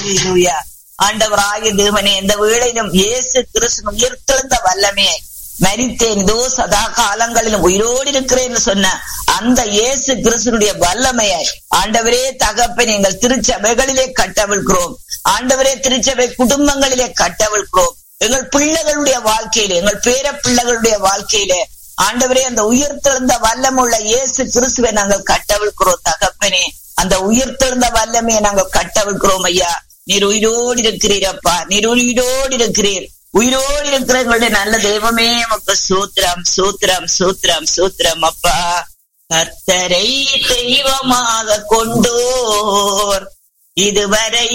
ஹalleluya ஆண்டவராகிய தேவனே இந்த வேளையிலும் இயேசு கிறிஸ்து உயிர்த்தெழுந்த வல்லமையை மரித்தேன் இதோ சதா காலங்களிலும் உயிரோடு இருக்கிறேன் சொன்ன அந்த இயேசு கிறிஸ்துடைய வல்லமையை ஆண்டவரே தகப்பன் எங்கள் திருச்சபைகளிலே கட்டவிழ்கிறோம் ஆண்டவரே திருச்சபை குடும்பங்களிலே கட்டவிழ்கிறோம் எங்கள் பிள்ளைகளுடைய வாழ்க்கையிலே எங்கள் பேர பிள்ளைகளுடைய வாழ்க்கையிலே ஆண்டவரே அந்த உயிர்த்தெழுந்த வல்லமுள்ள இயேசு கிறிஸ்துவை நாங்கள் கட்டவிழ்கிறோம் தகப்பனே அந்த உயிர்த்தெழுந்த வல்லமையை நாங்கள் கட்டவிழ்கிறோம் ஐயா நீர் உயிரோடு இருக்கிறீரப்பா நீர் உயிரோடு இருக்கிறீர் உயிரோடு இருக்கிற எங்களுடைய நல்ல தெய்வமே உமக்கு சூத்திரம் சூத்திரம் சூத்திரம் சூத்திரம் அப்பா கர்த்தரை தெய்வமாக கொண்டோர் இதுவரை